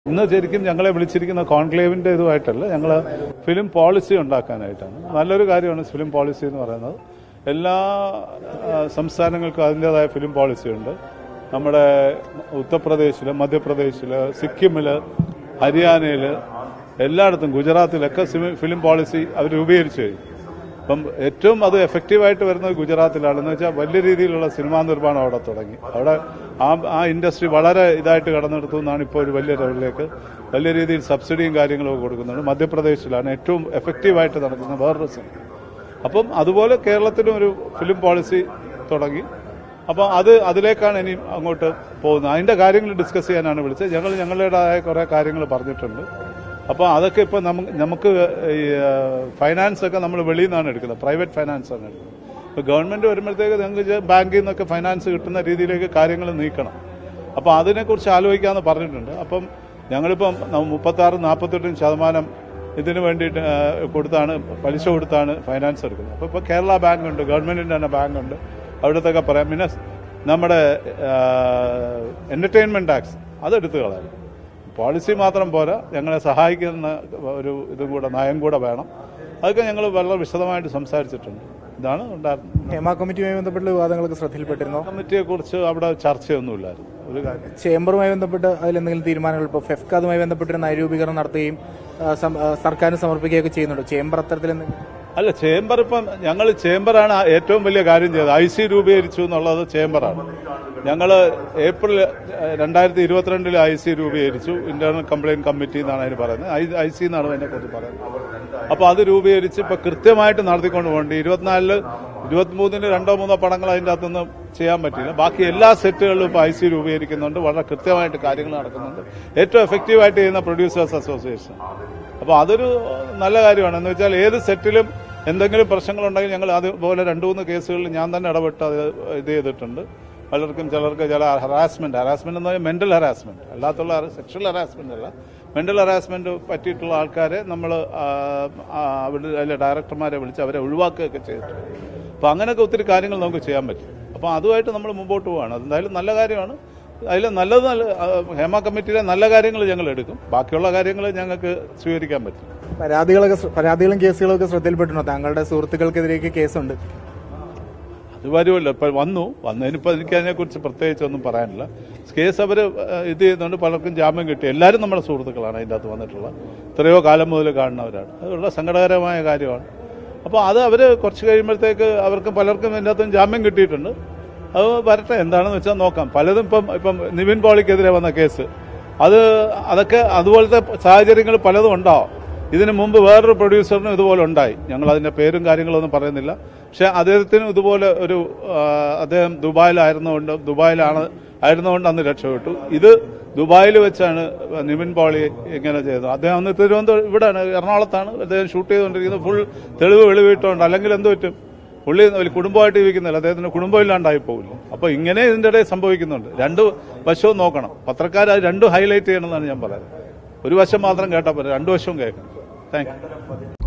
ഇന്ന് ശരിക്കും ഞങ്ങളെ വിളിച്ചിരിക്കുന്ന കോൺക്ലേവിന്റെ ഇതുമായിട്ടല്ല ഞങ്ങൾ ഫിലിം പോളിസി ഉണ്ടാക്കാനായിട്ടാണ് നല്ലൊരു കാര്യമാണ് ഫിലിം പോളിസി എന്ന് പറയുന്നത് എല്ലാ ആ, സംസ്ഥാനങ്ങൾക്കും അതിൻ്റെതായ ഫിലിം പോളിസി ഉണ്ട് നമ്മുടെ ഉത്തർപ്രദേശിൽ മധ്യപ്രദേശിൽ സിക്കിമിൽ ഹരിയാനയിൽ എല്ലായിടത്തും ഗുജറാത്തിലൊക്കെ സിമി- ഫിലിം പോളിസി അവർ രൂപീകരിച്ചു കഴിഞ്ഞു അപ്പം ഏറ്റവും അത് എഫക്റ്റീവായിട്ട് വരുന്നത് ഗുജറാത്തിലാണ് എന്ന് വെച്ചാൽ വലിയ രീതിയിലുള്ള സിനിമാ നിർമ്മാണം അവിടെ തുടങ്ങി അവിടെ ആ ആ ഇൻഡസ്ട്രി വളരെ ഇതായിട്ട് കടന്നെടുത്തു എന്നാണ് ഇപ്പോൾ ഒരു വലിയ ലെവലിലേക്ക് വലിയ രീതിയിൽ സബ്സിഡിയും കാര്യങ്ങളും ഒക്കെ കൊടുക്കുന്നുണ്ട് മധ്യപ്രദേശിലാണ് ഏറ്റവും എഫക്റ്റീവായിട്ട് നടക്കുന്ന വേറൊരു സിനിമ അപ്പം അതുപോലെ കേരളത്തിലും ഒരു ഫിലിം പോളിസി തുടങ്ങി അപ്പോൾ അത് അതിലേക്കാണ് ഇനി അങ്ങോട്ട് പോകുന്നത് അതിന്റെ കാര്യങ്ങൾ ഡിസ്കസ് ചെയ്യാനാണ് വിളിച്ചത് ഞങ്ങൾ ഞങ്ങളുടേതായ കുറേ കാര്യങ്ങൾ പറഞ്ഞിട്ടുണ്ട് അപ്പോൾ അതൊക്കെ ഇപ്പോൾ നമുക്ക് നമുക്ക് ഈ ഫൈനാൻസ് ഒക്കെ നമ്മൾ വെളിയിൽ നിന്നാണ് എടുക്കുന്നത് പ്രൈവറ്റ് ഫൈനാൻസ് ആണ് എടുക്കുന്നത് ഇപ്പോൾ ഗവൺമെന്റ് വരുമ്പോഴത്തേക്ക് നിങ്ങൾക്ക് ബാങ്കിൽ നിന്നൊക്കെ ഫൈനാൻസ് കിട്ടുന്ന രീതിയിലേക്ക് കാര്യങ്ങൾ നീക്കണം അപ്പോൾ അതിനെക്കുറിച്ച് ആലോചിക്കാമെന്ന് പറഞ്ഞിട്ടുണ്ട് അപ്പം ഞങ്ങളിപ്പം മുപ്പത്താറ് നാൽപ്പത്തെട്ടും ശതമാനം ഇതിന് വേണ്ടിയിട്ട് ആ, കൊടുത്താണ് പലിശ കൊടുത്താണ് ഫൈനാൻസ് എടുക്കുന്നത് അപ്പോൾ ഇപ്പോൾ കേരള ബാങ്ക് ഉണ്ട് ഗവൺമെന്റിന്റെ തന്നെ ബാങ്ക് ഉണ്ട് അവിടത്തൊക്കെ പറയാം പിന്നെ നമ്മുടെ എന്റർടൈൻമെന്റ് ടാക്സ് അതെടുത്ത് കളയാം പോളിസി മാത്രം പോരാ ഞങ്ങളെ സഹായിക്കുന്ന ഒരു ഇതും കൂടെ നയം കൂടെ വേണം അതൊക്കെ ഞങ്ങൾ വളരെ വിശദമായിട്ട് സംസാരിച്ചിട്ടുണ്ട് ഇതാണ് ഉണ്ടായിരുന്നത് ഹേമ കമ്മിറ്റിയുമായി ബന്ധപ്പെട്ട വിവാദങ്ങളൊക്കെ ശ്രദ്ധയിൽപ്പെട്ടിരുന്നോ കമ്മിറ്റിയെ കുറിച്ച് അവിടെ ചർച്ചയൊന്നുമില്ലായിരുന്നു ഒരു കാര്യം ചേംബറുമായി ബന്ധപ്പെട്ട് അതിലെന്തെങ്കിലും തീരുമാനങ്ങൾ ഇപ്പോൾ ഫെഫ്കാതുമായി ബന്ധപ്പെട്ടൊരു നയരൂപീകരണം നടത്തുകയും ആ, സം- ആ, സർക്കാരിന് സമർപ്പിക്കുകയൊക്കെ ചെയ്യുന്നുണ്ട് ചേംബർ അത്തരത്തിൽ എന്തെങ്കിലും അല്ല ചേംബർ ഇപ്പം ഞങ്ങൾ ചേംബറാണ് ഏറ്റവും വലിയ കാര്യം ചെയ്തത് ഐ സി രൂപീകരിച്ചു എന്നുള്ളത് ചേംബറാണ് ഞങ്ങൾ ഏപ്രിൽ രണ്ടായിരത്തി ഇരുപത്തിരണ്ടിൽ ഐ സി രൂപീകരിച്ചു ഇന്റേണൽ കംപ്ലയിന്റ് കമ്മിറ്റി എന്നാണ് അതിന് പറയുന്നത് ഐ സി എന്നാണ് അതിനെക്കുറിച്ച് പറയുന്നത് അപ്പോൾ അത് രൂപീകരിച്ച് ഇപ്പൊ കൃത്യമായിട്ട് നടത്തിക്കൊണ്ട് പോകേണ്ടി ഇരുപത്തിനാലില് ഇരുപത്തിമൂന്നിന് രണ്ടോ മൂന്നോ പടങ്ങൾ അതിൻ്റെ അകത്തുനിന്ന് ചെയ്യാൻ പറ്റില്ല ബാക്കി എല്ലാ സെറ്റുകളിലും ഇപ്പോൾ ഐ സി രൂപീകരിക്കുന്നുണ്ട് വളരെ കൃത്യമായിട്ട് കാര്യങ്ങൾ നടക്കുന്നുണ്ട് ഏറ്റവും എഫക്റ്റീവായിട്ട് ചെയ്യുന്ന പ്രൊഡ്യൂസേഴ്സ് അസോസിയേഷൻ അപ്പോൾ അതൊരു നല്ല കാര്യമാണ് എന്ന് വെച്ചാൽ ഏത് സെറ്റിലും എന്തെങ്കിലും പ്രശ്നങ്ങളുണ്ടെങ്കിൽ ഞങ്ങൾ അതുപോലെ രണ്ട് മൂന്ന് കേസുകളിൽ ഞാൻ തന്നെ ഇടപെട്ട് അത് ഇത് ചെയ്തിട്ടുണ്ട് പലർക്കും ചിലർക്ക് ചില ഹറാസ്മെന്റ് ഹറാസ്മെന്റ് എന്ന് പറഞ്ഞാൽ മെന്റൽ ഹറാസ്മെന്റ് അല്ലാത്തുള്ള സെക്ഷൽ ഹറാസ്മെന്റ് അല്ല മെന്റൽ ഹറാസ്മെന്റ് പറ്റിയിട്ടുള്ള ആൾക്കാരെ നമ്മൾ അവിടെ അതിലെ ഡയറക്ടർമാരെ വിളിച്ച് അവരെ ഒഴിവാക്കുകയൊക്കെ ചെയ്തിട്ടുണ്ട് അപ്പോൾ അങ്ങനെയൊക്കെ ഒത്തിരി കാര്യങ്ങൾ നമുക്ക് ചെയ്യാൻ പറ്റും അപ്പോൾ അതുമായിട്ട് നമ്മൾ മുമ്പോട്ട് പോവാണ് അതെന്തായാലും നല്ല കാര്യമാണ് അതിൽ നല്ലത് നല്ല ആ, ഹേമ കമ്മിറ്റിയിലെ നല്ല കാര്യങ്ങൾ ഞങ്ങൾ എടുക്കും ബാക്കിയുള്ള കാര്യങ്ങൾ ഞങ്ങൾക്ക് സ്വീകരിക്കാൻ പറ്റും പരാതികളൊക്കെ ശ്ര- പരാതികളും കേസുകളും ഒക്കെ ശ്രദ്ധയിൽപ്പെട്ടിരുന്നോ താങ്കളുടെ സുഹൃത്തുക്കൾക്കെതിരെയൊക്കെ കേസുണ്ട് അത് വരുമല്ലോ ഇപ്പൊ വന്നു വന്നതിനിപ്പോൾ എനിക്ക് അതിനെക്കുറിച്ച് പ്രത്യേകിച്ച് ഒന്നും പറയാനില്ല കേസ് അവർ ഇത് ചെയ്യുന്നുണ്ട് പലർക്കും ജാമ്യം കിട്ടി എല്ലാവരും നമ്മുടെ സുഹൃത്തുക്കളാണ് അതിൻ്റെ അകത്ത് വന്നിട്ടുള്ള എത്രയോ കാലം മുതൽ കാണുന്നവരാണ് അതുള്ള സങ്കടകരമായ കാര്യമാണ് അപ്പോൾ അത് അവർ കുറച്ച് കഴിയുമ്പോഴത്തേക്ക് അവർക്ക് പലർക്കും ഇതിൻ്റെ അകത്തും ജാമ്യം കിട്ടിയിട്ടുണ്ട് അത് വരട്ടെ എന്താണെന്ന് വെച്ചാൽ നോക്കാം പലതും ഇപ്പം ഇപ്പം നിവിൻ പോളിക്കെതിരെ വന്ന കേസ് അത് അതൊക്കെ അതുപോലത്തെ സാഹചര്യങ്ങൾ പലതും ഉണ്ടാവും ഇതിനു മുമ്പ് വേറൊരു പ്രൊഡ്യൂസറിനും ഇതുപോലെ ഉണ്ടായി ഞങ്ങൾ അതിന്റെ പേരും കാര്യങ്ങളൊന്നും പറയുന്നില്ല പക്ഷെ അദ്ദേഹത്തിനും ഇതുപോലെ ഒരു ആ, അദ്ദേഹം ദുബായിലായിരുന്നുകൊണ്ട് ദുബായിലാണ് ആയിരുന്നുകൊണ്ട് അന്ന് രക്ഷപ്പെട്ടു ഇത് ദുബായിൽ വെച്ചാണ് നിവിൻ പോളി ഇങ്ങനെ ചെയ്തത് അദ്ദേഹം അന്ന് തിരുവനന്തപുരം ഇവിടെയാണ് എറണാകുളത്താണ് അദ്ദേഹം ഷൂട്ട് ചെയ്തുകൊണ്ടിരിക്കുന്നത് ഫുൾ തെളിവ് വെളിവിട്ടുണ്ട് അല്ലെങ്കിൽ എന്ത് പറ്റും പുള്ളി വലിയ കുടുംബമായിട്ട് ജീവിക്കുന്നില്ല അദ്ദേഹത്തിന് കുടുംബം ഇല്ലാണ്ടായി പോകില്ല അപ്പൊ ഇങ്ങനെ ഇതിന്റെ ഇടയിൽ സംഭവിക്കുന്നുണ്ട് രണ്ട് വശവും നോക്കണം പത്രക്കാർ അത് രണ്ടും ഹൈലൈറ്റ് ചെയ്യണമെന്നാണ് ഞാൻ പറയുന്നത് ഒരു വശം മാത്രം കേട്ടാൽ പോരാ രണ്ടു വശവും കേൾക്കണം താങ്ക് യു